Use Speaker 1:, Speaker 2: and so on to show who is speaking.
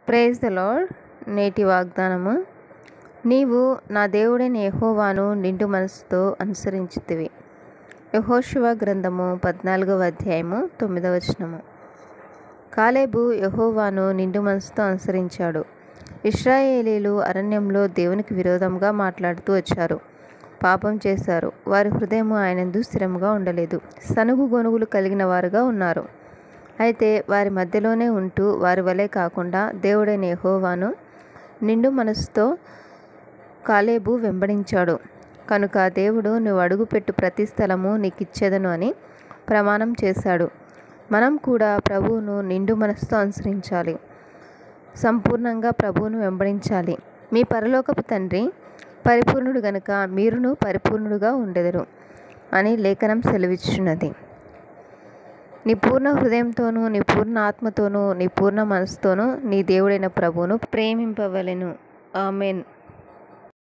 Speaker 1: praise the lord నేటి వాగ్దానము నీవు నా దేవుడైన యెహోవాను నిండు మనసుతో అనుసరించుతివి యెహోషువ గ్రంథము పద్నాలుగవ అధ్యాయము తొమ్మిదవ వచనము కాలేబు యెహోవాను నిండు మనసుతో అనుసరించాడు ఇస్రాయేలీలు అరణ్యంలో దేవునికి విరోధంగా మాట్లాడుతూ వచ్చారు పాపం చేశారు వారి హృదయం ఆయనందు స్థిరంగా ఉండలేదు సనుగు గొనుగులు కలిగిన వారుగా ఉన్నారు అయితే వారి మధ్యలోనే ఉంటూ వారి వలె కాకుండా దేవుడైన యెహోవాను నిండు మనసుతో కాలేబు వెంబడించాడు కనుక దేవుడు నువ్వు అడుగుపెట్టు ప్రతి స్థలము నీకు ఇచ్చేదను అని ప్రమాణం చేశాడు మనం కూడా ప్రభువును నిండు మనసుతో అనుసరించాలి సంపూర్ణంగా ప్రభువును వెంబడించాలి మీ పరలోకపు తండ్రి పరిపూర్ణుడు గనుక మీరును పరిపూర్ణుడుగా ఉండెదరు అని లేఖనం సెలవిచ్చున్నది నీ పూర్ణ హృదయంతోనూ నీ పూర్ణ ఆత్మతోనూ నీ పూర్ణ మనసుతోనూ నీ దేవుడైన ప్రభువును ప్రేమింపవలెను ఆమెన్